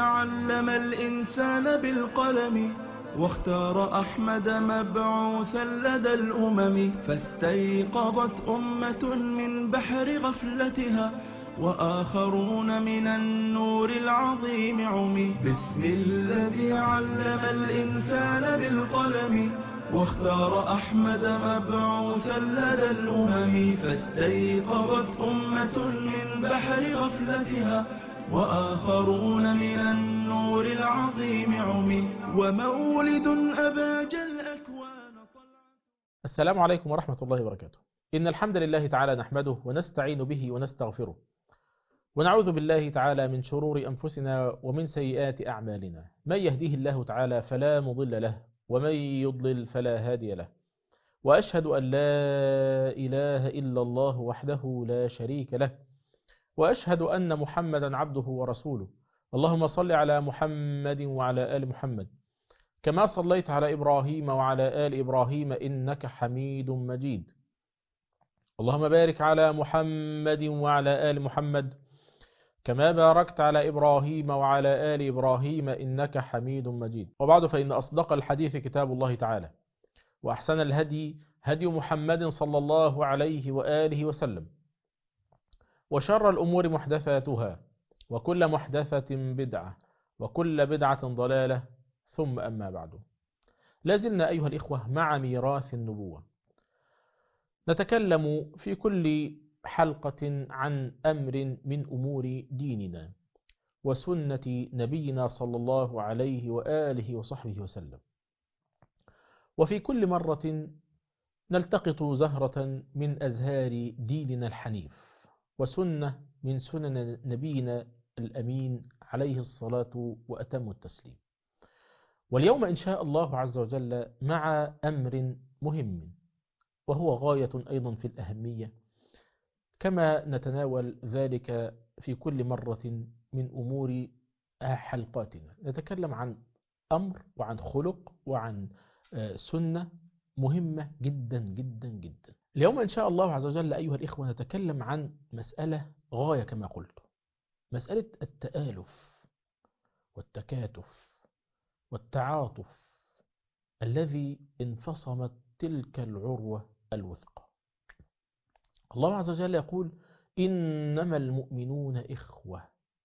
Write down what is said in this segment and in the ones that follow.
علم الإنسان بالقلم واختار أحمد مبعوثا لدى الأمم فاستيقظت أمة من بحر غفلتها وآخرون من النور العظيم عمي بسم الذي علم الإنسان بالقلم واختار أحمد مبعوثا لدى الأمم فاستيقظت أمة من بحر غفلتها وآخرون من النور العظيم عمي ومولد أباج الأكوان طلعت السلام عليكم ورحمة الله وبركاته إن الحمد لله تعالى نحمده ونستعين به ونستغفره ونعوذ بالله تعالى من شرور أنفسنا ومن سيئات أعمالنا من يهديه الله تعالى فلا مضل له ومن يضلل فلا هادي له وأشهد أن لا إله إلا الله وحده لا شريك له وأشهد أن محمدا عبده ورسوله اللهم صل على محمد وعلى آل محمد كما صليت على إبراهيم وعلى آل إبراهيم إنك حميد مجيد اللهم بارك على محمد وعلى آل محمد كما باركت على إبراهيم وعلى آل إبراهيم إنك حميد مجيد وبعد فإن أصدق الحديث كتاب الله تعالى وأحسن الهدي هدي محمد صلى الله عليه وآله وسلم وشر الأمور محدثاتها وكل محدثة بدعة وكل بدعة ضلالة ثم أما بعد لازلنا أيها الإخوة مع ميراث النبوة نتكلم في كل حلقة عن أمر من أمور ديننا وسنة نبينا صلى الله عليه وآله وصحبه وسلم وفي كل مرة نلتقط زهرة من أزهار ديننا الحنيف وسنة من سنن نبينا الأمين عليه الصلاة وأتم التسليم واليوم إن شاء الله عز وجل مع أمر مهم وهو غاية أيضا في الأهمية كما نتناول ذلك في كل مرة من أمور حلقاتنا نتكلم عن أمر وعن خلق وعن سنة مهمة جدا جدا جدا اليوم إن شاء الله عز وجل أيها الإخوة نتكلم عن مسألة غاية كما قلت مسألة التآلف والتكاتف والتعاطف الذي انفصمت تلك العروة الوثقى الله عز وجل يقول إنما المؤمنون إخوة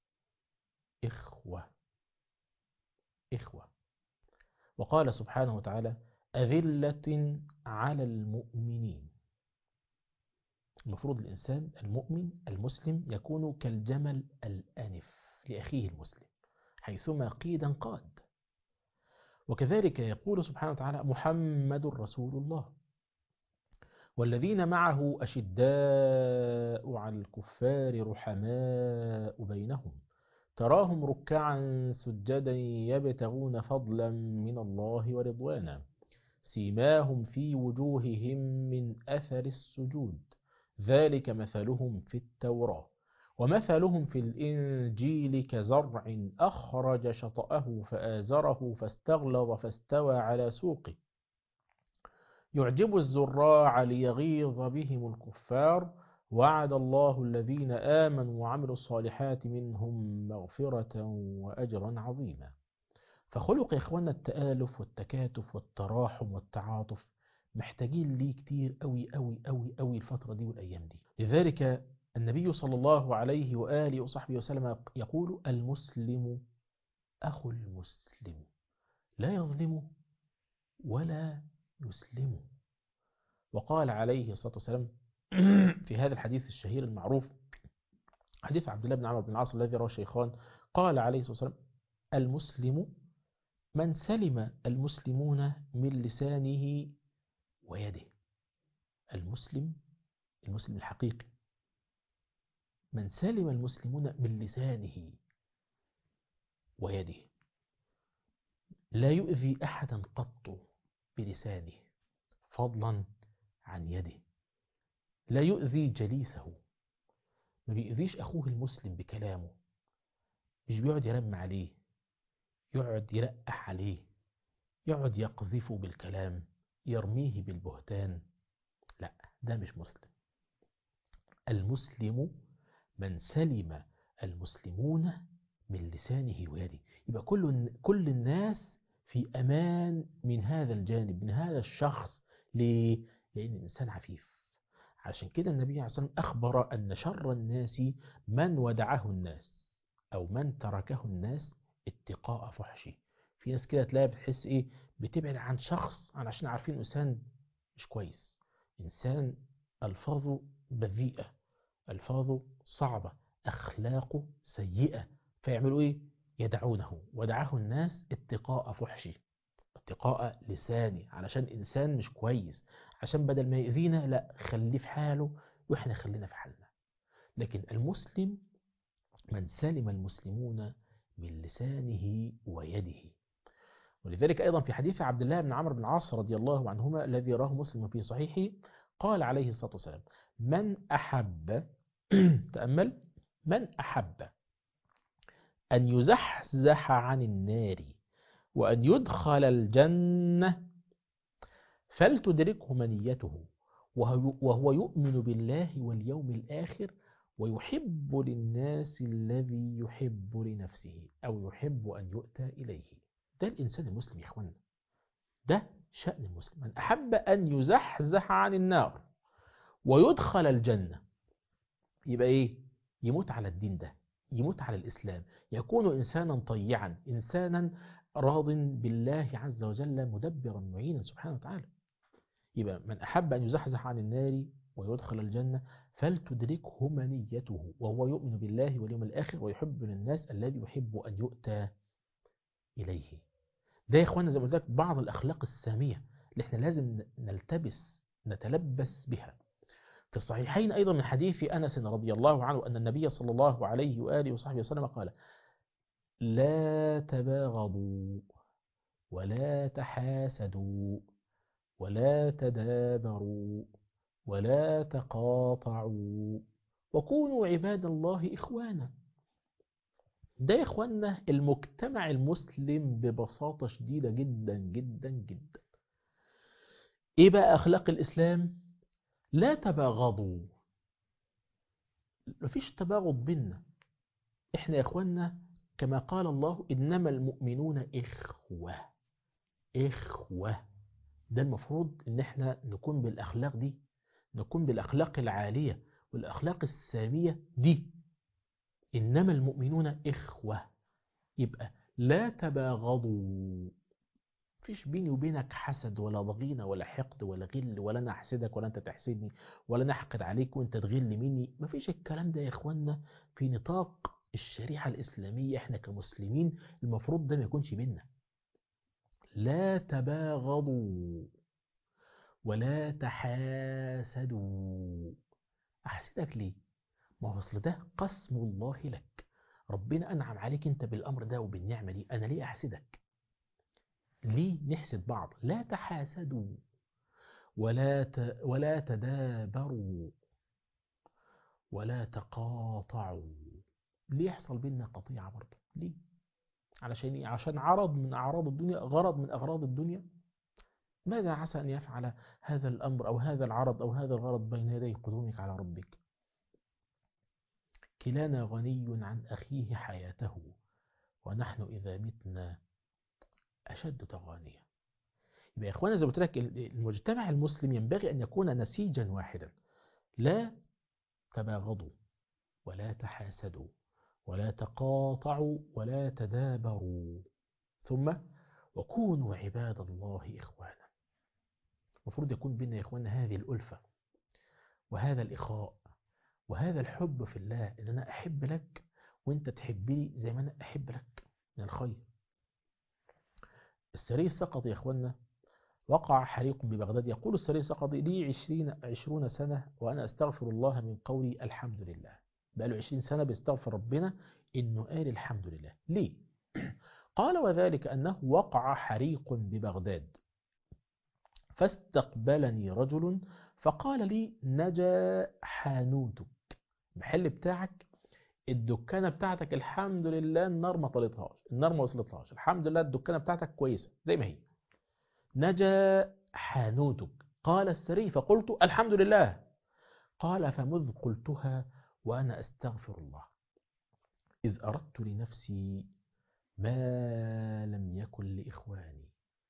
إخوة إخوة وقال سبحانه وتعالى أذلة على المؤمنين المفروض الإنسان المؤمن المسلم يكون كالجمل الأنف لأخيه المسلم حيثما قيدا قاد وكذلك يقول سبحانه وتعالى محمد رسول الله والذين معه أشداء على الكفار رحماء بينهم تراهم ركعا سجدا يبتغون فضلا من الله ورضوانا سيماهم في وجوههم من أثر السجود ذلك مثلهم في التوراة ومثلهم في الإنجيل كزرع أخرج شطأه فآزره فاستغلظ فاستوى على سوقه يعجب الزراع ليغيظ بهم الكفار وعد الله الذين آمنوا وعملوا الصالحات منهم مغفرة وأجرا عظيما فخلق يا إخوانا التآلف والتكاتف والتراحم والتعاطف محتاجين ليه كتير قوي قوي قوي قوي الفترة دي والأيام دي لذلك النبي صلى الله عليه وآله وصحبه وسلم يقول المسلم أخو المسلم لا يظلم ولا يسلم وقال عليه الصلاة والسلام في هذا الحديث الشهير المعروف حديث عبد الله بن عمرو بن العاص الذي رواه الشيخان قال عليه الصلاة والسلام المسلم من سلم المسلمون من لسانه ويده المسلم المسلم الحقيقي من سلم المسلمون من لسانه ويده لا يؤذي أحدا قط بلسانه فضلا عن يده لا يؤذي جليسه ما بيؤذيش أخوه المسلم بكلامه مش بيقعد يرم عليه يقعد يلقح عليه يقعد يقذفه بالكلام يرميه بالبهتان لا ده مش مسلم المسلم من سلم المسلمون من لسانه ويده يبقى كل كل الناس في أمان من هذا الجانب من هذا الشخص ليه؟ لأن الإنسان عفيف عشان كده النبي عليه الصلاة والسلام أخبر أن شر الناس من ودعه الناس أو من تركه الناس اتقاء فحشه في ناس كده تلاقي بتحس إيه بتبعد عن شخص عشان عارفين إنسان مش كويس إنسان ألفاظه بذيئة ألفاظه صعبة أخلاقه سيئة فيعملوا إيه يدعونه ودعه الناس اتقاء فحشه اتقاء لساني علشان إنسان مش كويس عشان بدل ما يأذينا لا خليه في حاله وإحنا خلينا في حالنا لكن المسلم من سلم المسلمون من لسانه ويده ولذلك أيضا في حديث عبد الله بن عمرو بن العاص رضي الله عنهما الذي راه مسلم في صحيحه قال عليه الصلاة والسلام من أحب تأمل من أحب أن يزحزح عن النار وأن يدخل الجنة فلتدركه منيته وهو يؤمن بالله واليوم الآخر ويحب للناس الذي يحب لنفسه أو يحب أن يؤتى إليه ده الإنسان المسلم يا إخوانا ده شأن المسلم من أحب أن يزحزح عن النار ويدخل الجنة يبقى إيه يموت على الدين ده يموت على الإسلام يكون إنسانا طيعا إنسانا راض بالله عز وجل مدبرا معينا سبحانه وتعالى يبقى من أحب أن يزحزح عن النار ويدخل الجنة فلتدركه منيته وهو يؤمن بالله واليوم الآخر ويحب للناس الذي يحب أن يؤتى إليه ده يا إخوانا زي ما قلت لك بعض الأخلاق السامية اللي احنا لازم نلتبس نتلبس بها في الصحيحين أيضا من حديث أنس رضي الله عنه أن النبي صلى الله عليه وآله وصحبه وسلم قال لا تباغضوا ولا تحاسدوا ولا تدابروا ولا تقاطعوا وكونوا عباد الله إخوانا ده يا إخوانا المجتمع المسلم ببساطة شديدة جدا جدا جدا إيه بقى أخلاق الإسلام لا تباغضوا مفيش تباغض بينا إحنا يا إخوانا كما قال الله إنما المؤمنون إخوة إخوة ده المفروض إن إحنا نكون بالأخلاق دي نكون بالأخلاق العالية والأخلاق السامية دي إنما المؤمنون إخوة يبقى لا تباغضوا فيش بيني وبينك حسد ولا ضغينة ولا حقد ولا غل ولا أنا أحسدك ولا أنت تحسدني ولا أنا أحقد عليك وأنت تغل مني مفيش الكلام ده يا إخوانا في نطاق الشريعة الإسلامية إحنا كمسلمين المفروض ده ما يكونش بينا لا تباغضوا ولا تحاسدوا أحسدك ليه؟ ما هو أصل ده قسم الله لك ربنا أنعم عليك أنت بالأمر ده وبالنعمة دي أنا ليه أحسدك؟ ليه نحسد بعض؟ لا تحاسدوا ولا ت... ولا تدابروا ولا تقاطعوا ليه يحصل بينا قطيعة برضه؟ ليه؟ علشان إيه؟ عشان عرض من أعراض الدنيا غرض من أغراض الدنيا ماذا عسى أن يفعل هذا الأمر أو هذا العرض أو هذا الغرض بين يدي قدومك على ربك كلانا غني عن أخيه حياته ونحن إذا متنا أشد تغانيا يبقى يا إخوانا زي ما قلت لك المجتمع المسلم ينبغي أن يكون نسيجا واحدا لا تباغضوا ولا تحاسدوا ولا تقاطعوا ولا تدابروا ثم وكونوا عباد الله إخوانا المفروض يكون بيننا يا إخوانا هذه الألفة وهذا الإخاء وهذا الحب في الله إن أنا أحب لك وأنت تحبني زي ما أنا أحب لك من الخير السري السقطي يا إخوانا وقع حريق ببغداد يقول السري السقطي لي عشرين, عشرون سنة وأنا أستغفر الله من قولي الحمد لله بقى له عشرين سنة بيستغفر ربنا إنه قال الحمد لله ليه؟ قال وذلك أنه وقع حريق ببغداد فاستقبلني رجل فقال لي نجا حانوتك المحل بتاعك الدكانة بتاعتك الحمد لله النار ما طلتهاش النار ما وصلتهاش الحمد لله الدكانة بتاعتك كويسة زي ما هي نجا حانوتك قال السري فقلت الحمد لله قال فمذ قلتها وأنا أستغفر الله إذ أردت لنفسي ما لم يكن لإخواني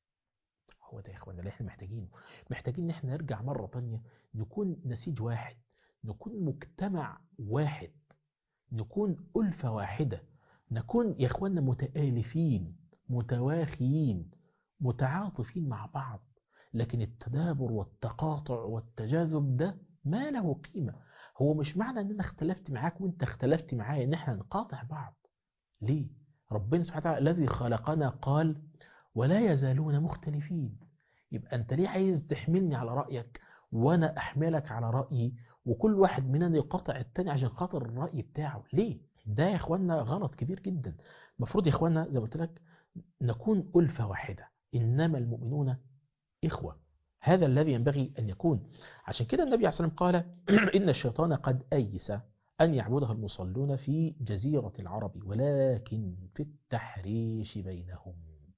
هو ده يا إخوانا اللي احنا محتاجينه محتاجين ان احنا نرجع مرة تانية نكون نسيج واحد نكون مجتمع واحد نكون ألفة واحدة نكون يا إخوانا متآلفين متواخيين متعاطفين مع بعض لكن التدابر والتقاطع والتجاذب ده ما له قيمة هو مش معنى ان انا اختلفت معاك وانت اختلفت معايا ان احنا نقاطع بعض ليه ربنا سبحانه وتعالى الذي خلقنا قال ولا يزالون مختلفين يبقى انت ليه عايز تحملني على رأيك وانا احملك على رأيي وكل واحد مننا يقاطع التاني عشان خاطر الرأي بتاعه ليه ده يا اخوانا غلط كبير جدا المفروض يا اخوانا زي ما قلت لك نكون ألفة واحدة إنما المؤمنون إخوة هذا الذي ينبغي أن يكون عشان كده النبي عليه الصلاة والسلام قال إن الشيطان قد أيس أن يعبدها المصلون في جزيرة العرب ولكن في التحريش بينهم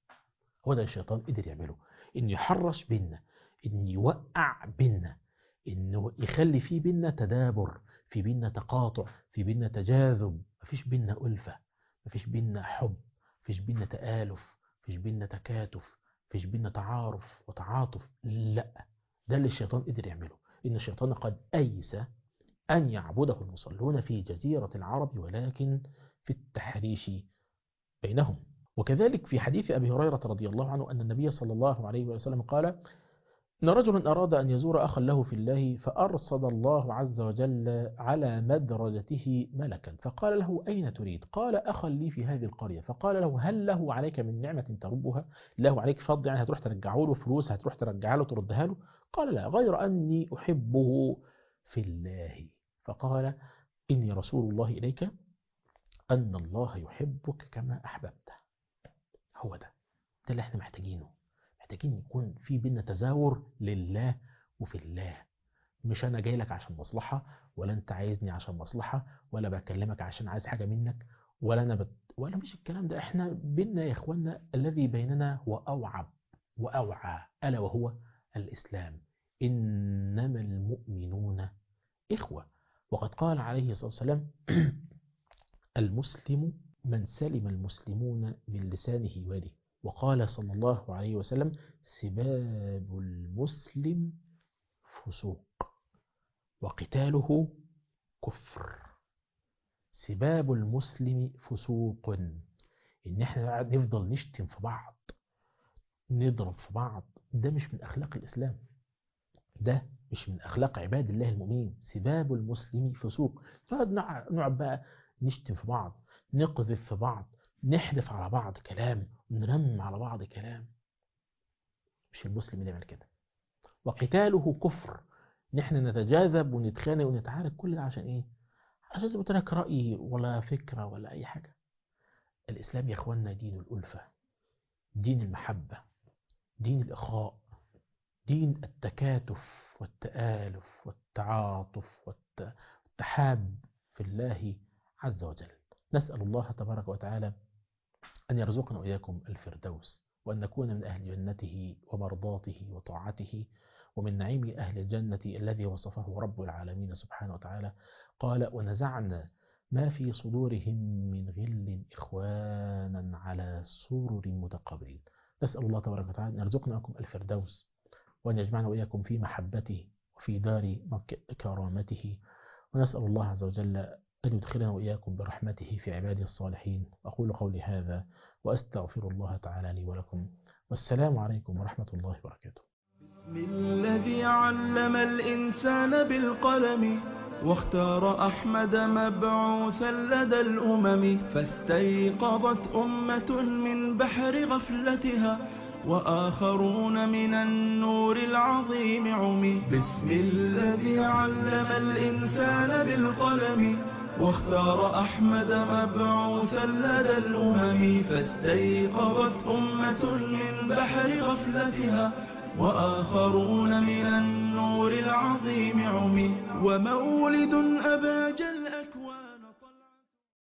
هو ده الشيطان قدر يعمله إنه يحرش بيننا إنه يوقع بيننا إنه يخلي في بيننا تدابر في بيننا تقاطع في بيننا تجاذب مفيش بيننا ألفة مفيش بيننا حب مفيش بيننا تآلف مفيش بيننا تكاتف مفيش بيننا تعارف وتعاطف لا ده اللي الشيطان قدر يعمله إن الشيطان قد أيس أن يعبده المصلون في جزيرة العرب ولكن في التحريش بينهم وكذلك في حديث أبي هريرة رضي الله عنه أن النبي صلى الله عليه وسلم قال إن رجلا أراد أن يزور أخا له في الله فأرصد الله عز وجل على مدرجته ملكا فقال له أين تريد قال أخا لي في هذه القرية فقال له هل له عليك من نعمة تربها له عليك فضل يعني هتروح ترجعه له فلوس هتروح ترجعها له تردها له قال لا غير أني أحبه في الله فقال إني رسول الله إليك أن الله يحبك كما أحببته هو ده ده اللي احنا محتاجينه محتاجين يكون في بينا تزاور لله وفي الله مش انا جاي لك عشان مصلحة ولا انت عايزني عشان مصلحة ولا بكلمك عشان عايز حاجة منك ولا انا بت... ولا مش الكلام ده احنا بينا يا اخوانا الذي بيننا هو اوعب واوعى الا وهو الاسلام انما المؤمنون اخوة وقد قال عليه الصلاة والسلام المسلم من سلم المسلمون من لسانه ويده وقال صلى الله عليه وسلم سباب المسلم فسوق وقتاله كفر سباب المسلم فسوق ان احنا نفضل نشتم في بعض نضرب في بعض ده مش من اخلاق الاسلام ده مش من اخلاق عباد الله المؤمنين سباب المسلم فسوق نقعد نقعد بقى نشتم في بعض نقذف في بعض نحدف على بعض كلام ونرمم على بعض كلام مش المسلم اللي يعمل كده وقتاله كفر نحن نتجاذب ونتخانق ونتعارك كل ده عشان ايه عشان زي ما قلت لك رأي ولا فكرة ولا أي حاجة الإسلام يا إخواننا دين الألفة دين المحبة دين الإخاء دين التكاتف والتآلف والتعاطف والتحاب في الله عز وجل نسأل الله تبارك وتعالى أن يرزقنا وإياكم الفردوس وأن نكون من أهل جنته ومرضاته وطاعته ومن نعيم أهل الجنة الذي وصفه رب العالمين سبحانه وتعالى قال ونزعنا ما في صدورهم من غل إخوانا على سرر متقابلين نسأل الله تبارك وتعالى أن يرزقنا وإياكم الفردوس وأن يجمعنا وإياكم في محبته وفي دار كرامته ونسأل الله عز وجل أن يدخلنا وإياكم برحمته في عباده الصالحين أقول قولي هذا وأستغفر الله تعالى لي ولكم والسلام عليكم ورحمة الله وبركاته بسم الذي علم الإنسان بالقلم واختار أحمد مبعوثا لدى الأمم فاستيقظت أمة من بحر غفلتها وآخرون من النور العظيم عمي بسم الذي علم الإنسان بالقلم واختار أحمد مبعوثا لدى الأمم فاستيقظت أمة من بحر غفلتها وآخرون من النور العظيم عمي ومولد أباج الأكوان